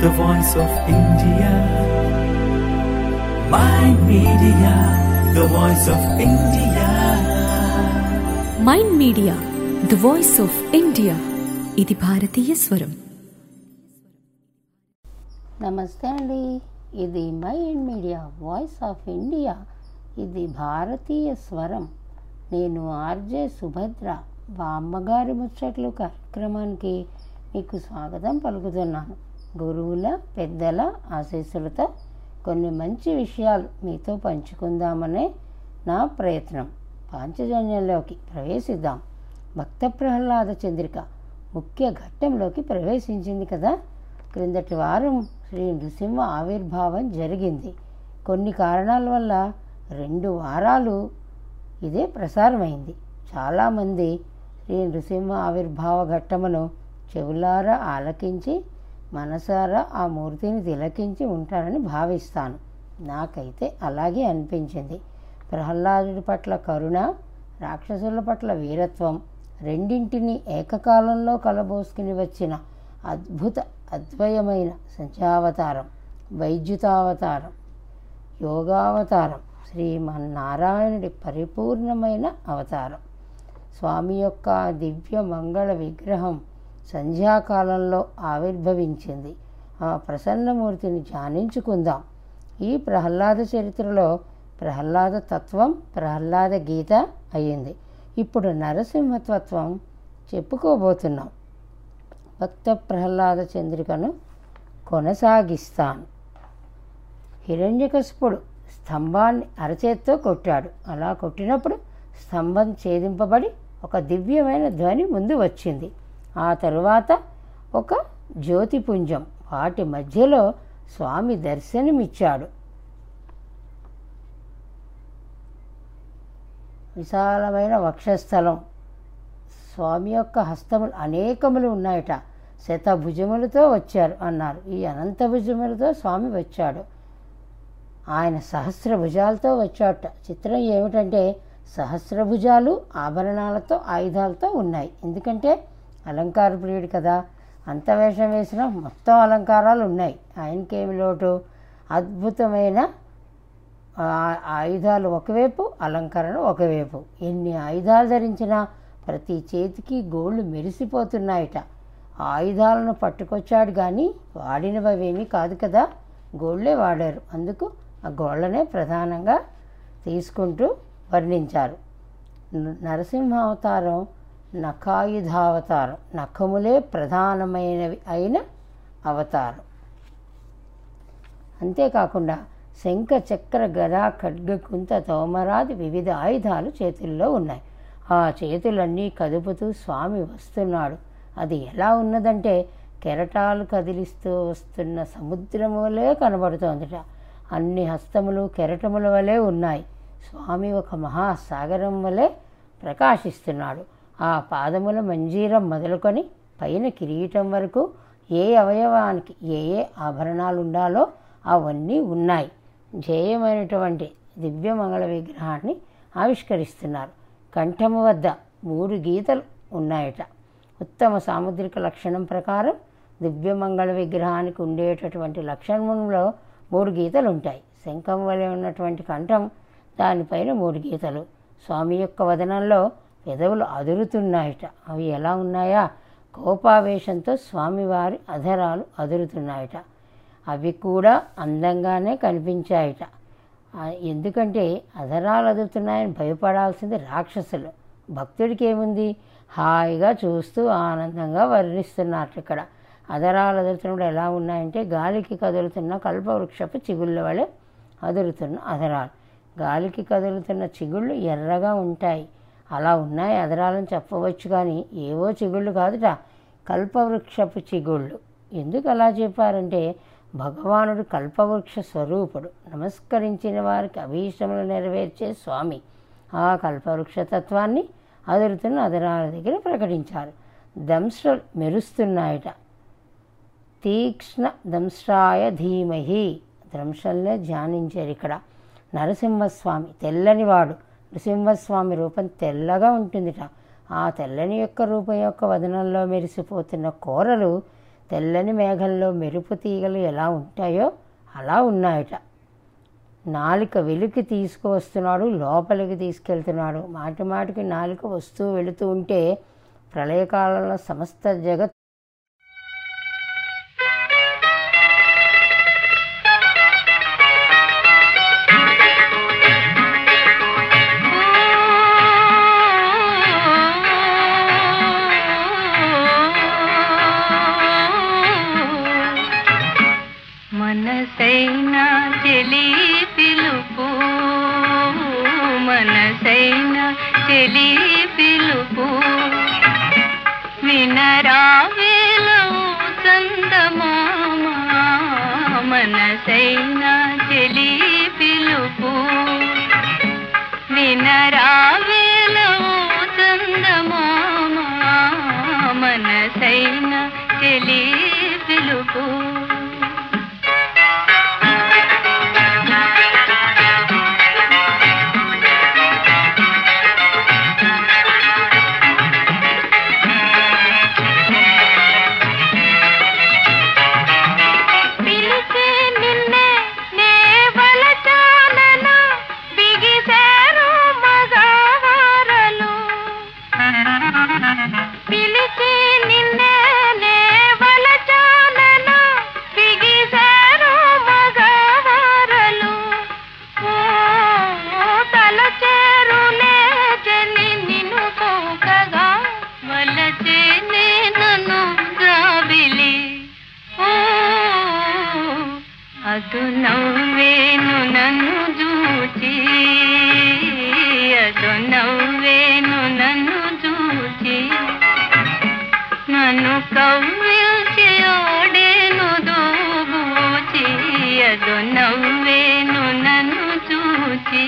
the voice of India. My media, the voice of India. Mind media the voice of India ఇది భారతీయ స్వరం నమస్తే అండి ఇది mind media voice of India ఇది భారతీయ స్వరం నేను ఆర్జే సుభద్ర మా అమ్మగారి ముచ్చట్లు కార్యక్రమానికి మీకు స్వాగతం పలుకుతున్నాను గురువుల పెద్దల ఆశీస్సులతో కొన్ని మంచి విషయాలు మీతో పంచుకుందామనే నా ప్రయత్నం పాంచజన్యంలోకి ప్రవేశిద్దాం భక్త ప్రహ్లాద చంద్రిక ముఖ్య ఘట్టంలోకి ప్రవేశించింది కదా క్రిందటి వారం శ్రీ నృసింహ ఆవిర్భావం జరిగింది కొన్ని కారణాల వల్ల రెండు వారాలు ఇదే ప్రసారమైంది చాలామంది శ్రీ నృసింహ ఆవిర్భావ ఘట్టమును చెవులారా ఆలకించి మనసారా ఆ మూర్తిని తిలకించి ఉంటారని భావిస్తాను నాకైతే అలాగే అనిపించింది ప్రహ్లాదుడి పట్ల కరుణ రాక్షసుల పట్ల వీరత్వం రెండింటిని ఏకకాలంలో కలబోసుకుని వచ్చిన అద్భుత అద్వయమైన సంధ్యావతారం వైద్యుతావతారం యోగావతారం శ్రీమన్నారాయణుడి పరిపూర్ణమైన అవతారం స్వామి యొక్క దివ్య మంగళ విగ్రహం సంధ్యాకాలంలో ఆవిర్భవించింది ఆ ప్రసన్నమూర్తిని ధ్యానించుకుందాం ఈ ప్రహ్లాద చరిత్రలో ప్రహ్లాద తత్వం ప్రహ్లాద గీత అయ్యింది ఇప్పుడు నరసింహతత్వం చెప్పుకోబోతున్నాం భక్త ప్రహ్లాద చంద్రికను కొనసాగిస్తాను హిరణ్యకశిపుడు స్తంభాన్ని అరచేత్తో కొట్టాడు అలా కొట్టినప్పుడు స్తంభం ఛేదింపబడి ఒక దివ్యమైన ధ్వని ముందు వచ్చింది ఆ తరువాత ఒక జ్యోతిపుంజం వాటి మధ్యలో స్వామి దర్శనమిచ్చాడు విశాలమైన వక్షస్థలం స్వామి యొక్క హస్తములు అనేకములు ఉన్నాయట శతభుజములతో వచ్చారు అన్నారు ఈ అనంత భుజములతో స్వామి వచ్చాడు ఆయన సహస్ర భుజాలతో వచ్చాట చిత్రం ఏమిటంటే సహస్ర భుజాలు ఆభరణాలతో ఆయుధాలతో ఉన్నాయి ఎందుకంటే అలంకార ప్రియుడు కదా అంత వేషం వేసిన మొత్తం అలంకారాలు ఉన్నాయి ఆయనకేమి లోటు అద్భుతమైన ఆ- ఆయుధాలు ఒకవైపు అలంకరణ ఒకవైపు ఎన్ని ఆయుధాలు ధరించినా ప్రతి చేతికి గోళ్ళు మెరిసిపోతున్నాయట ఆ ఆయుధాలను పట్టుకొచ్చాడు కానీ వాడినవేమీ కాదు కదా గోళ్ళే వాడారు అందుకు ఆ గోళ్ళనే ప్రధానంగా తీసుకుంటూ వర్ణించారు న- నరసింహ అవతారం నఖాయుధావతారం నఖములే ప్రధానమైనవి అయిన అవతారం అంతేకాకుండా శంఖ చక్ర గద ఖడ్గ కుంత తోమరాది వివిధ ఆయుధాలు చేతుల్లో ఉన్నాయి ఆ చేతులన్నీ కదుపుతూ స్వామి వస్తున్నాడు అది ఎలా ఉన్నదంటే కెరటాలు కదిలిస్తూ వస్తున్న సముద్రం వలె కనబడుతోందట అన్ని హస్తములు కెరటముల వలె ఉన్నాయి స్వామి ఒక మహాసాగరం వలె ప్రకాశిస్తున్నాడు ఆ పాదముల మంజీరం మొదలుకొని పైన కిరీటం వరకు ఏ అవయవానికి ఏ ఏ ఆభరణాలు ఉండాలో అవన్నీ ఉన్నాయి జేయమైనటువంటి దివ్యమంగళ విగ్రహాన్ని ఆవిష్కరిస్తున్నారు కంఠము వద్ద మూడు గీతలు ఉన్నాయట ఉత్తమ సాముద్రిక లక్షణం ప్రకారం దివ్యమంగళ విగ్రహానికి ఉండేటటువంటి లక్షణంలో మూడు గీతలు ఉంటాయి శంఖం వలె ఉన్నటువంటి కంఠం దానిపైన మూడు గీతలు స్వామి యొక్క వదనంలో పెదవులు అదురుతున్నాయట అవి ఎలా ఉన్నాయా కోపావేశంతో స్వామివారి అధరాలు అదురుతున్నాయట అవి కూడా అందంగానే కనిపించాయట ఆ, ఎందుకంటే అధరాలు అదురుతున్నాయని భయపడాల్సింది రాక్షసులు భక్తుడికి ఏముంది హాయిగా చూస్తూ ఆనందంగా వర్ణిస్తున్నారు ఇక్కడ అధరాలు అదురుతున్నప్పుడు ఎలా ఉన్నాయంటే గాలికి కదులుతున్న కల్పవృక్షపు చిగుళ్ళ వలె అదురుతున్న అధరాలు గాలికి కదులుతున్న చిగుళ్ళు ఎర్రగా ఉంటాయి అలా ఉన్నాయి అధరాలని చెప్పవచ్చు కానీ ఏవో చిగుళ్ళు కాదుట కల్పవృక్షపు చిగుళ్ళు ఎందుకు అలా చెప్పారంటే భగవానుడు కల్పవృక్ష స్వరూపుడు నమస్కరించిన వారికి అభీష్టములు నెరవేర్చే స్వామి ఆ కల్పవృక్ష తత్వాన్ని అదురుతున్న అదరాల దగ్గర ప్రకటించారు దంశ్రలు మెరుస్తున్నాయట తీక్ష్ణ దంశ్రాయ ధీమహి దంశల్నే ధ్యానించారు ఇక్కడ నరసింహస్వామి తెల్లనివాడు నరసింహస్వామి రూపం తెల్లగా ఉంటుందిట ఆ తెల్లని యొక్క రూపం యొక్క వదనంలో మెరిసిపోతున్న కూరలు తెల్లని మేఘంలో మెరుపు తీగలు ఎలా ఉంటాయో అలా ఉన్నాయట నాలిక వెలికి తీసుకువస్తున్నాడు లోపలికి తీసుకెళ్తున్నాడు మాటి మాటికి నాలిక వస్తూ వెళుతూ ఉంటే ప్రళయకాలంలో సమస్త జగత్ మనసైనా చెలి పిలుపు మనసైనా చెలి పిలుపు వినరావేలవు చందమామ మనసైనా చెలి పిలుపు వినరావేలవు చందమామ మనసైన చెలి పిలుపు పిలిచి నిన్నే నే వలచానన బిగిసారు మగవారలు పిలిచి నిన్నే నే వలచానన బిగిసారు మగవారలు ఓ తలచేరులే జని నిన్ను కోకగా వలచే నన్ను జాబిలి ఓ ಅದು ನవ్ವೇನು ನನ್ನು ಜೂಚಿ ಅದು ನವ್ವೇನು ನನ್ನು ಜೂಚಿ నన్ను కవ్విల్చి ఓడేను దూబూచి ಅದು నవ్వేను నన్ను చూచి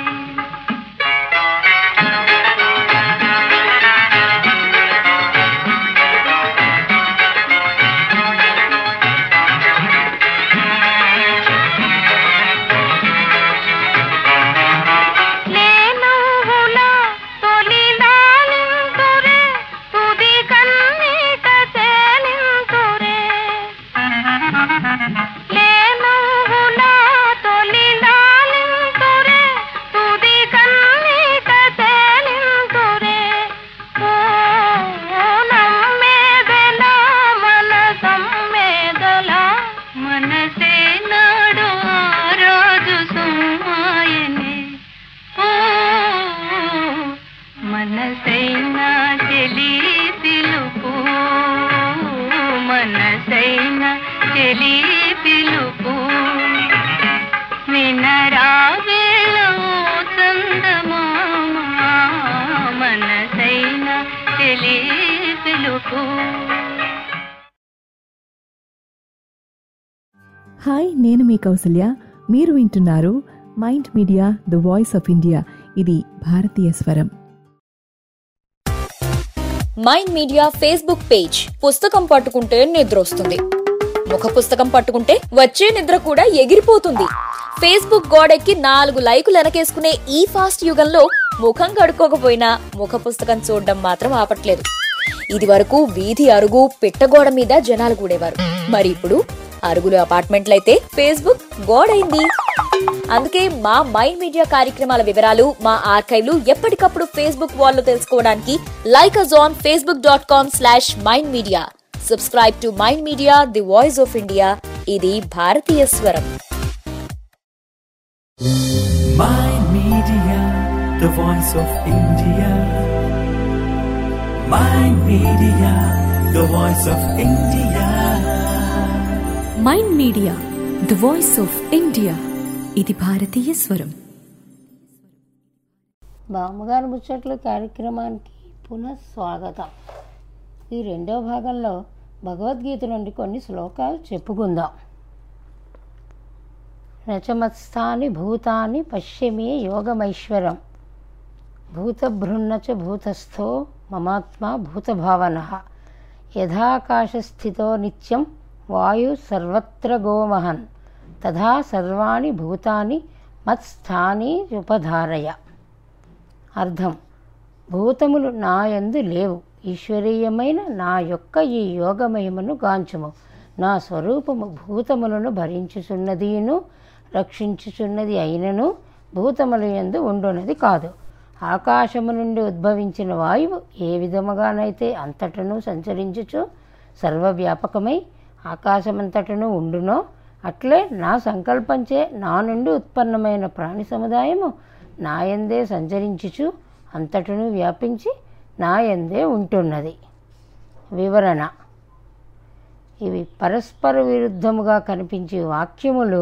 నేనువుల తొలిలాలింతురే తుది కన్నీట తేలింతురే నేనువుల తొలిలాలింతురే తుది కన్నీట తేలింతురే ఓ నమ్మేదెల మన సమ్మేదల మనసే నాడు ఆ రోజు సుమ్మాయనే ఓ మనసైనా చెలి పిలుపు మనసైనా చెలి పిలుపు వినరావేలో చందమామ మనసైనా చెలి పిలుపు హాయ్ నేను మీ కౌసల్య మీరు వింటున్నారు mind media the voice of India ఇది భారతీయ స్వరం మైండ్ మీడియా ఫేస్బుక్ పేజ్ పుస్తకం పట్టుకుంటే నిద్ర వస్తుంది ముఖ పుస్తకం పట్టుకుంటే వచ్చే నిద్ర కూడా ఎగిరిపోతుంది ఫేస్బుక్ గోడెక్కి నాలుగు లైకులు వెనకేసుకునే ఈ ఫాస్ట్ యుగంలో ముఖం కడుక్కోకపోయినా ముఖ పుస్తకం చూడడం మాత్రం ఆపట్లేదు ఇది వరకు వీధి అరుగు పిట్టగోడ మీద జనాలు కూడేవారు మరి ఇప్పుడు అరుగులు అపార్ట్మెంట్లయితే ఫేస్బుక్ గోడైంది అందుకే మా మైండ్ మీడియా కార్యక్రమాల వివరాలు మా ఆర్కైవ్లు ఎప్పటికప్పుడు ఫేస్బుక్ వాల్లో తెలుసుకోవడానికి like us on Facebook dot com slash mind media subscribe to mind media the voice of India ఇది భారతీయ స్వరం Mind Media, the voice of India. Mind Media, the voice of India. Mind media the voice of India ఇది భారతీయ స్వరం బామ్మగారు ముచ్చట్లు కార్యక్రమానికి పునః స్వాగతం ఈ రెండో భాగంలో భగవద్గీత నుండి కొన్ని శ్లోకాలు చెప్పుకుందాం నచమత్స్థాని భూతాని పశ్యమే యోగమైశ్వరం భూతభృన్నచ భూతస్థో మమాత్మా భూతభావన యథాకాశస్థితో నిత్యం వాయు సర్వత్ర గోమహన్ తథా సర్వాణి భూతాని మత్స్థాని ఉపధారయ అర్థం భూతములు నాయందు లేవు ఈశ్వరీయమైన నా యొక్క ఈ యోగమహిమను గాంచము నా స్వరూపము భూతములను భరించుచున్నదిను రక్షించుచున్నది అయినను భూతముల యందు ఉండునది కాదు ఆకాశము నుండి ఉద్భవించిన వాయువు ఏ విధముగానైతే అంతటను సంచరించుచు సర్వవ్యాపకమై ఆకాశమంతటను ఉండునో అట్లే నా సంకల్పంచే నా నుండి ఉత్పన్నమైన ప్రాణి సముదాయము నాయందే సంచరించుచు అంతటను వ్యాపించి నాయందే ఉంటున్నది వివరణ ఇవి పరస్పర విరుద్ధముగా కనిపించే వాక్యములు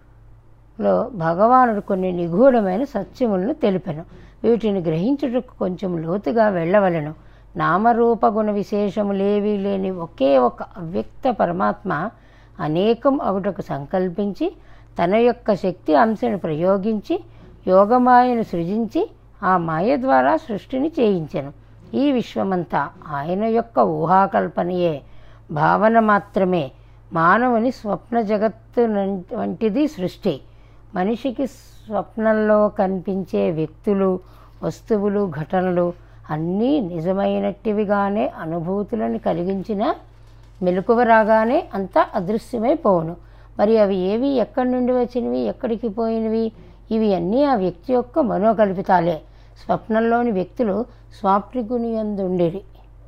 లో భగవానుడు కొన్ని నిగూఢమైన సత్యములను తెలిపెను వీటిని గ్రహించుటకు కొంచెం లోతుగా వెళ్ళవలెను నామరూప గుణ విశేషములేవీ లేని ఒకే ఒక అవ్యక్త పరమాత్మ అనేకం అగుటకు సంకల్పించి తన యొక్క శక్తి అంశను ప్రయోగించి యోగమాయను సృజించి ఆ మాయ ద్వారా సృష్టిని చేయించెను ఈ విశ్వమంతా ఆయన యొక్క ఊహాకల్పనయే భావన మాత్రమే మానవుని స్వప్న జగత్తు నం- వంటిది సృష్టి మనిషికి స్వప్నంలో కనిపించే వ్యక్తులు వస్తువులు ఘటనలు అన్నీ నిజమైనట్టివిగానే అనుభూతులను కలిగించిన మెలకువ రాగానే అంతా అదృశ్యమైపోవును మరి అవి ఏవి ఎక్కడి నుండి వచ్చినవి ఎక్కడికి పోయినవి ఇవి అన్నీ ఆ వ్యక్తి యొక్క మనోకల్పితాలే స్వప్నంలోని వ్యక్తులు స్వాప్నికుని అందుండిరి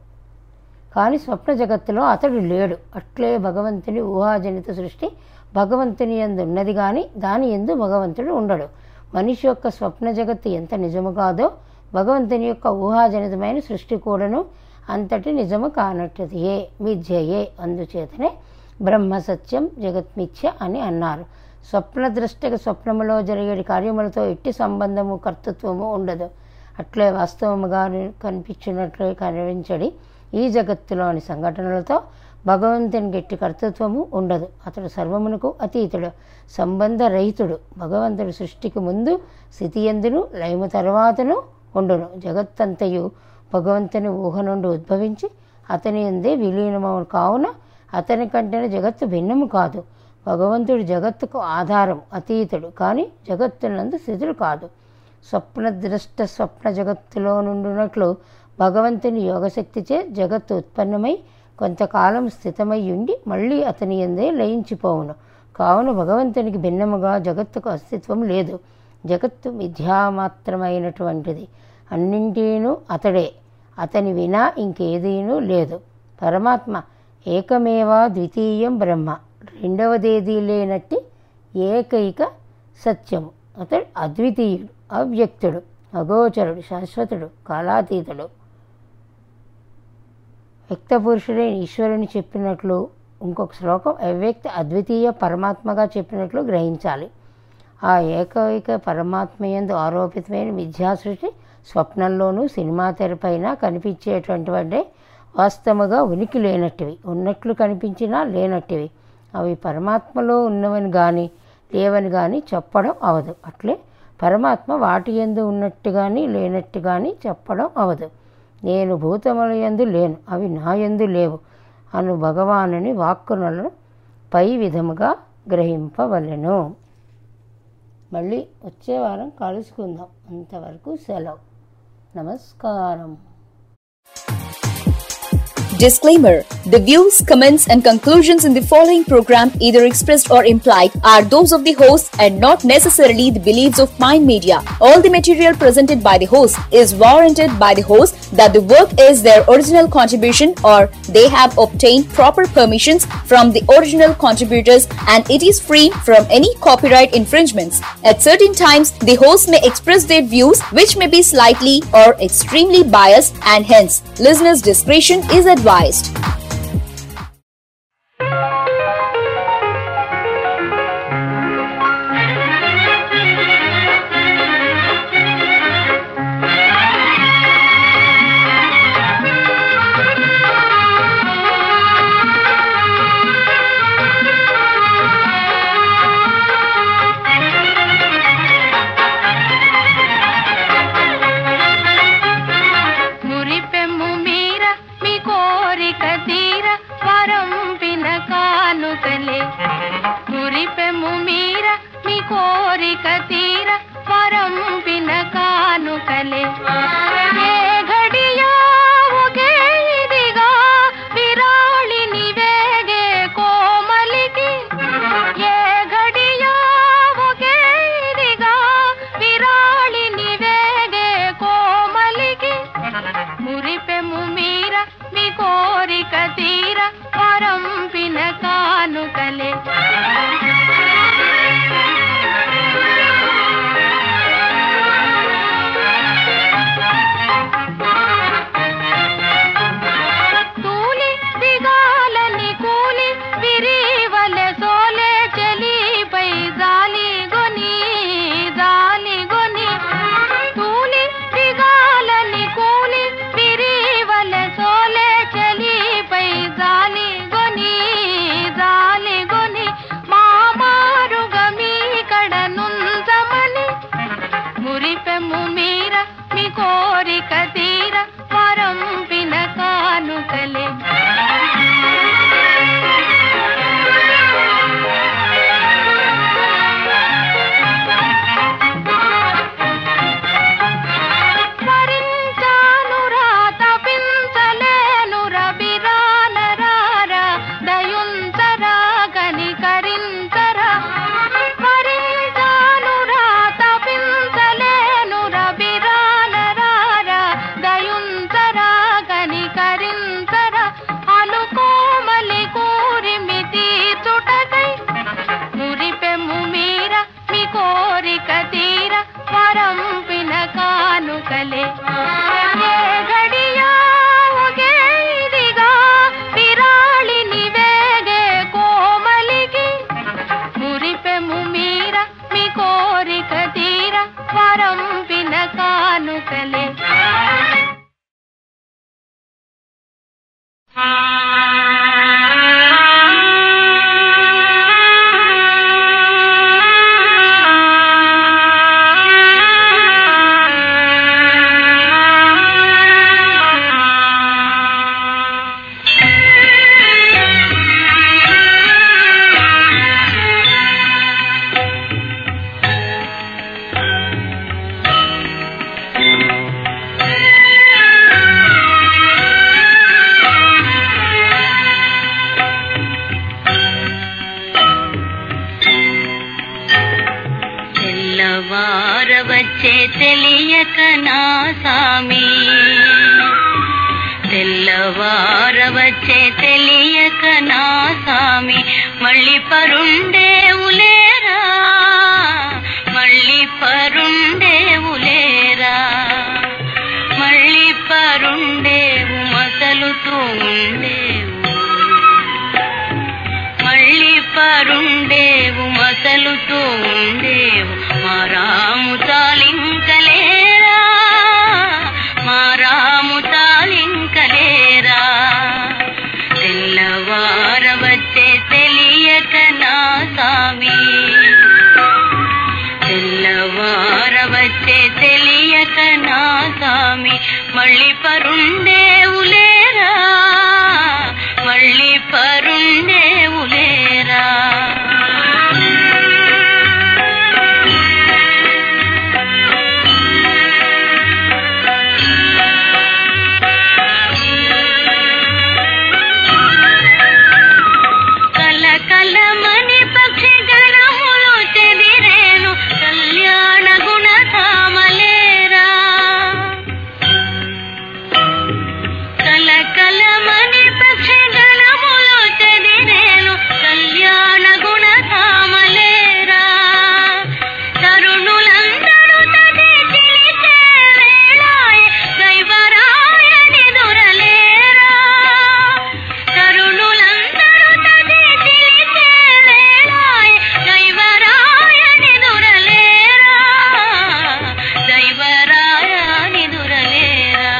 కానీ స్వప్న జగత్తులో అతడు లేడు అట్లే భగవంతుని ఊహాజనిత సృష్టి భగవంతుని ఎందు ఉన్నది కానీ దాని ఎందు భగవంతుడు ఉండడు మనిషి యొక్క స్వప్న జగత్తు ఎంత నిజము కాదో భగవంతుని యొక్క ఊహాజనితమైన సృష్టి కూడాను అంతటి నిజము కానట్టుదియే మిథ్యయే అందుచేతనే బ్రహ్మ సత్యం జగత్మిథ్య అని అన్నారు స్వప్న దృష్టకి స్వప్నములో జరిగే కార్యములతో ఎట్టి సంబంధము కర్తృత్వము ఉండదు అట్లే వాస్తవముగా కనిపించినట్లు కనిపించడి ఈ జగత్తులోని సంఘటనలతో భగవంతుని గట్టి కర్తృత్వము ఉండదు అతడు సర్వమునకు అతీతుడు సంబంధ రహితుడు భగవంతుడి సృష్టికి ముందు స్థితి ఎందును లయము తర్వాతను ఉండును జగత్తంతయు భగవంతుని ఊహ నుండి ఉద్భవించి అతని ఎందే విలీనమవు కావున అతని కంటే జగత్తు భిన్నము కాదు భగవంతుడు జగత్తుకు ఆధారం అతీతుడు కానీ జగత్తునందు స్థితుడు కాదు స్వప్న దృష్ట స్వప్న జగత్తులో నుండునట్లు భగవంతుని యోగశక్తిచే జగత్తు ఉత్పన్నమై కొంతకాలం స్థితమై ఉండి మళ్ళీ అతని ఎందే లయించిపోవును కావున భగవంతునికి భిన్నముగా జగత్తుకు అస్తిత్వం లేదు జగత్తు మిథ్యామాత్రమైనటువంటిది అన్నింటినూ అతడే అతని వినా ఇంకేదీనూ లేదు పరమాత్మ ఏకమేవా ద్వితీయం బ్రహ్మ రెండవదేదీ లేనట్టి ఏకైక సత్యము అతడు అద్వితీయుడు అవ్యక్తుడు అగోచరుడు శాశ్వతుడు కాలాతీతుడు వ్యక్తపురుషుడైన ఈశ్వరుని చెప్పినట్లు ఇంకొక శ్లోకం అవ్యక్త అద్వితీయ పరమాత్మగా చెప్పినట్లు గ్రహించాలి ఆ ఏకైక పరమాత్మయందు ఆరోపితమైన మిథ్యాసృష్టి స్వప్నంలోనూ సినిమా తెరపైన కనిపించేటువంటివంటే వాస్తవముగా ఉనికి లేనట్టివి ఉన్నట్లు కనిపించినా లేనట్టివి అవి పరమాత్మలో ఉన్నవని కానీ లేవని కానీ చెప్పడం అవదు అట్లే పరమాత్మ వాటి ఎందు ఉన్నట్టు కానీ లేనట్టు కానీ చెప్పడం అవదు నేను భూతముల యందు లేను అవి నా యందు లేవు అను భగవానుని వాక్కులను పై విధముగా గ్రహింపవలెను మళ్ళీ వచ్చే వారం కలుసుకుందాం అంతవరకు సెలవు నమస్కారం Disclaimer The views, comments, and conclusions in the following program, either expressed or implied, are those of the host and not necessarily the beliefs of Mind Media. All the material presented by the host is warranted by the host that the work is their original contribution or they have obtained proper permissions from the original contributors and it is free from any copyright infringements. At certain times, the host may express their views which may be slightly or extremely biased and hence listeners' discretion is advised. మురిపెమ్ము మీర మీ కోరిక తీర వరం పిన కానుకలే మురిపెమ్ము మీర మీ కోరిక తీర వరం పిన కానుకలే ఏ ఘడియా ఒకే తెల్లవారవచ్చే తెలియక నా సామి తెల్లవారవచ్చే తెలియక నా సామి మళ్ళీ పరుండేవులేరా మళ్ళీ పరుండేవులేరా మళ్ళీ పరుండేవు మసలుతూ ఉండేవు మళ్ళీ పరుండేవు మసలుతూ ఉండేవు మా రాము తాలింకలేరా మా రాము తాలింకలేరా తెల్లవారవచ్చే తెలియక నా సామి తెల్లవారవచ్చే తెలియక నా సామి మళ్ళీ పరుండేవులేరా మళ్ళీ పరుండేవులేరా కల కలమని పక్షి గణములు చెదిరేను కళ్యాణ గుణ ధామలేరా కల కలమని పక్షి గణములు చెదిరేను కళ్యాణ గుణ ధామలేరా తరుణులందరూ తది చిలిచే వేళాయే దైవరాయని దురలేరా తరుణులందరూ తది చిలిచే వేళాయే దైవరాయని దురలేరా దైవరాయని దురలేరా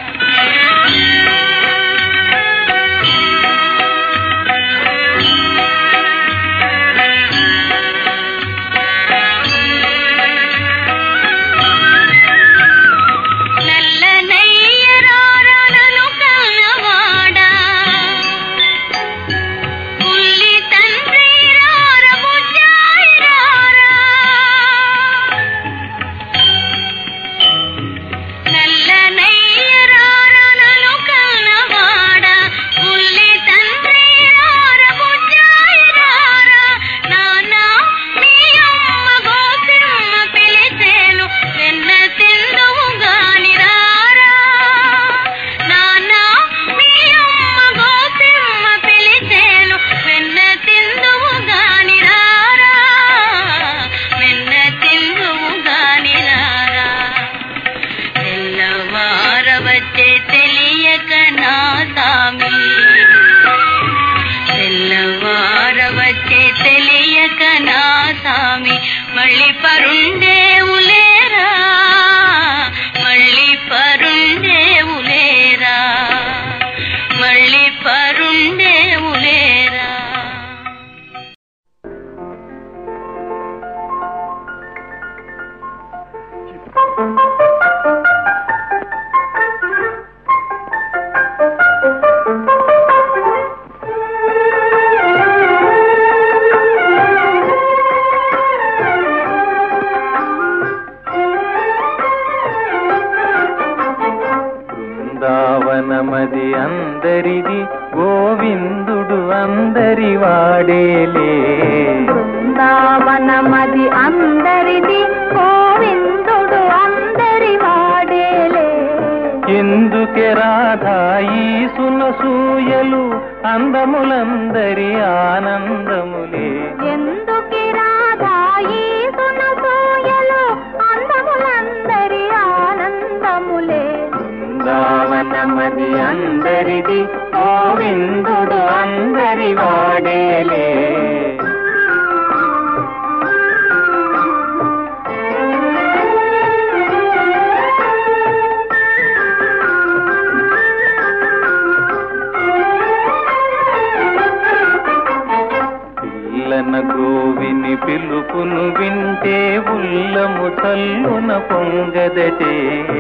నల్ల నెయ్యరారనను కన్నవాడా పుల్లి తండ్రి రార బుజ్జాయి రారా నల్ల నెయ్యరారనను కన్నవాడా పుల్లి తండ్రి రార బుజ్జాయి రారా నానా మీ అమ్మ గోపిమ్మ పిలిచేను వెన్న తిందువు గాని రారా నానా మీ అమ్మ గోపిమ్మ పిలిచేను వెన్న తిందువు గాని రారా వెన్న తిందువు గాని రారా తెల్లవారవచ్చే తెలియక నా సామి తెల్లవారవచ్చే తెలియక నా సామి మళ్ళీ పరుండేవులేరా మళ్ళీ పరుండేవులేరా మళ్ళీ పరుండేవులేరా బృందావనమది అందరిది గోవిందుడు అందరి వాడేలే బృందావనమది అందరిది గోవిందుడు అందరి వాడేలే ఎందుకే రాధా ఈ సునసూయలు అందములందరి ఆనందములే ఎందుకి రాధా ఈ సునసూయలు అందములందరి ఆనందములే బృందావనమది అందరిది గోవిందుడు అందరి వాడేలే పిల్లన గోవిని పిలుపును వింటే ఉల్లము చల్లున పొంగదటే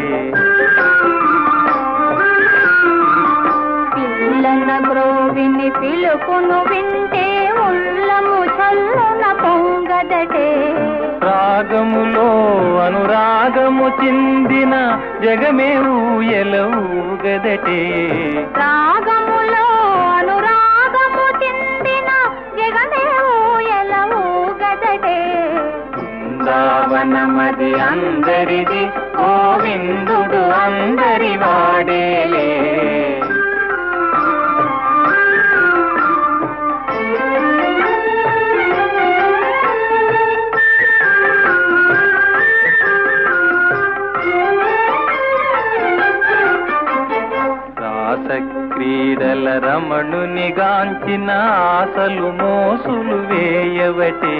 పిల్లన గ్రోవిని పిలుపును వింటే ఉల్లము చల్లున పొంగదటే రాగములో అనురాగము చిందిన జగమే ఊయల ఊగదటే రాగములో అనురాగము చెందిన జగమే ఊయల ఊగదటే బృందావన బృందావనమది అందరిది గోవిందుడు అందరి వాడేలే రాస క్రీడల రమణుని గాంచిన ఆశలు మోసులు వేయవటే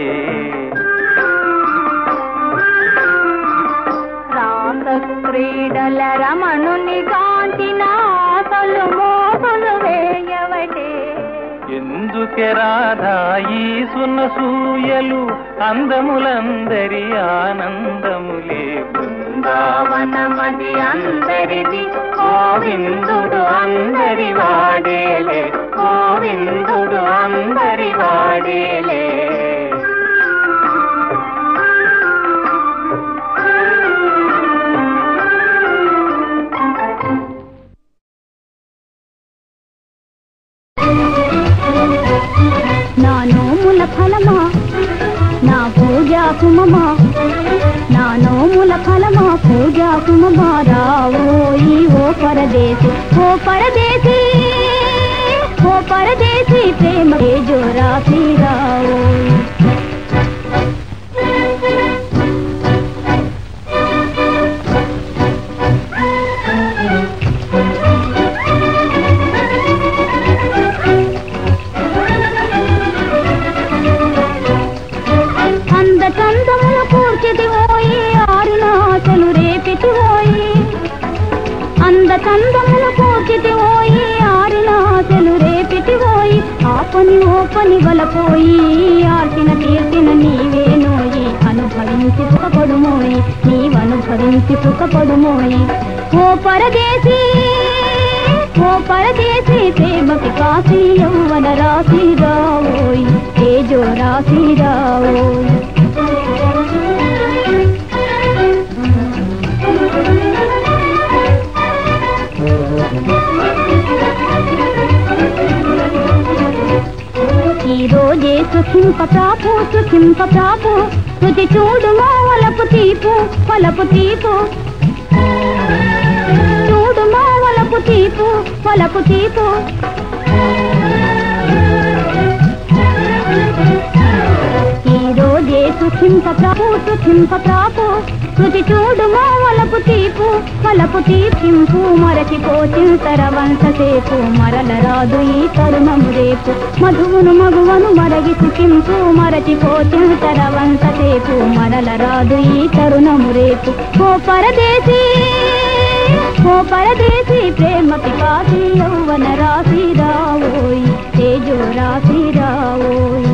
రాస క్రీడల రమణుని కాంచిన ఆశలు మోసులు వేయవటే ఎందుకే రాధా ఈ సునసూయలు అందములందరి ఆనందములే బృందావనమది అందరిది గోవిందుడు అందరి వాడేలే గోవిందుడు అందరి వాడేలే నా నోముల ఫలమా నా పూజా కుమమా నా నోముల ఫలమా పూజా కుమమా రావోయి ఓ పరదేశి ఓ పరదేశి ఓ పరదేశి ప్రేమ జోరా రావోయి అంద చందముల కూర్చితి పోయి ఆరిన ఆశలు రేపితి పోయి అంద చందముల కూర్చితి పోయి ఆరిన ఆశలు రేపితి పోయి ఆ పని ఓ పని వలపోయి ఆర్చిన తీర్చిన నీవే నోయి అనుభవించి సుఖపడుమోయి నీవనుభవించి సుఖపడుమోయి ఓ పరదేశీ ఓ పరదేశీ ప్రేమకి కాశీ యౌవన రాశి రావోయ్ తేజో రాశి రావోయ్ ఈ రోజే సుఖింప ప్రాపు సుఖింప ప్రాపు రుచి చూడుమో వలపు తీపు వలపు తీపు చూడుమో వలపు తీపు వలపు తీపు ఈ రోజే సుఖింప ప్రాపు సుఖింప ప్రాపు రుచి చూడుమో వలపు తీపు వలపు తీపింపు మరచిపోచింతర వంశసేపు మరల రాదు ఈ తరుణము రేపు మధువును మగువను మరగి సుఖింపు మరచిపోచింతర వంశసేపు మరల రాదు ఈ తరుణము రేపు ఓ పరదేశీ ఓ పరదేశీ ప్రేమకి కాశీ యౌవన రాశి రావోయ్ తేజో రాశి రావోయ్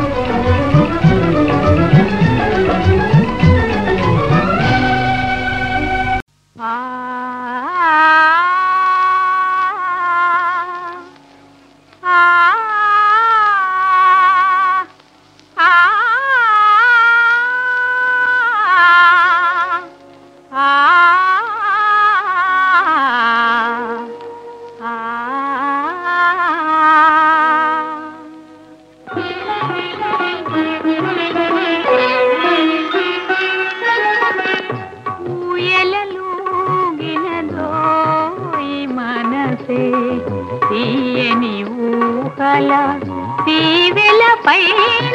ఊయలలోగినదోయి మనసే తీయని ఊహల తీవెల పైన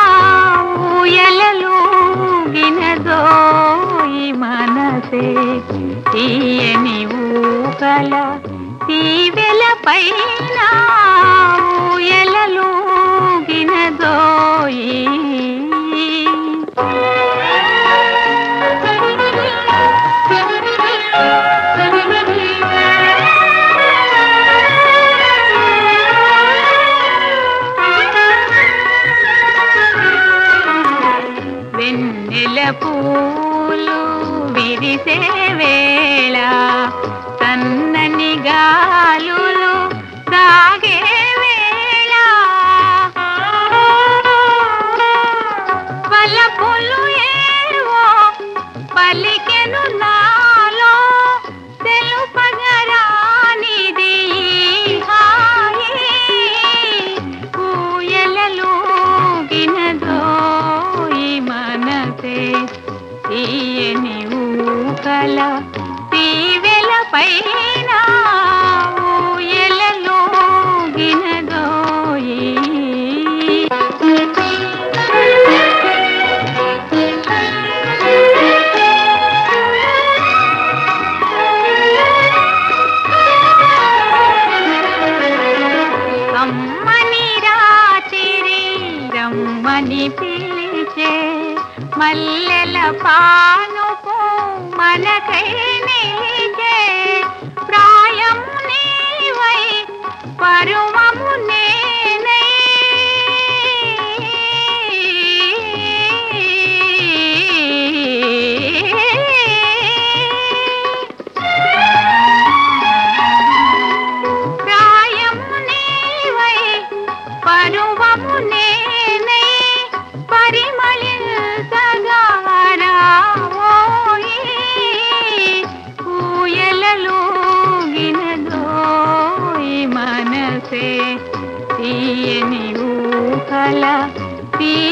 ఊయలలోగినదోయి మనసే తీయని ఊహల తీవెల పైన వెన్నెల పూలు విరిసే వేళ సన్నని గాలులు సాగే వేళ వలపులు ఏవో పలికెను నాలో తెలుపగరానిది ఈ హాయి ఊయలలు గినదో ఈ మనసే ఊహల తీవెల పైన ఊయలలో గినదోయి అమ్మని రాచిరి రమ్మని పిలిచే మల్లెల పానుపు మనకై నిలిచే ప్రాయం నీవై పరువము నేనై ప్రాయము నీవై పరువము నేనై పరిమళించగారావోయి ఊయలలో గినదోయి మనసే తీయని ఊహల తీ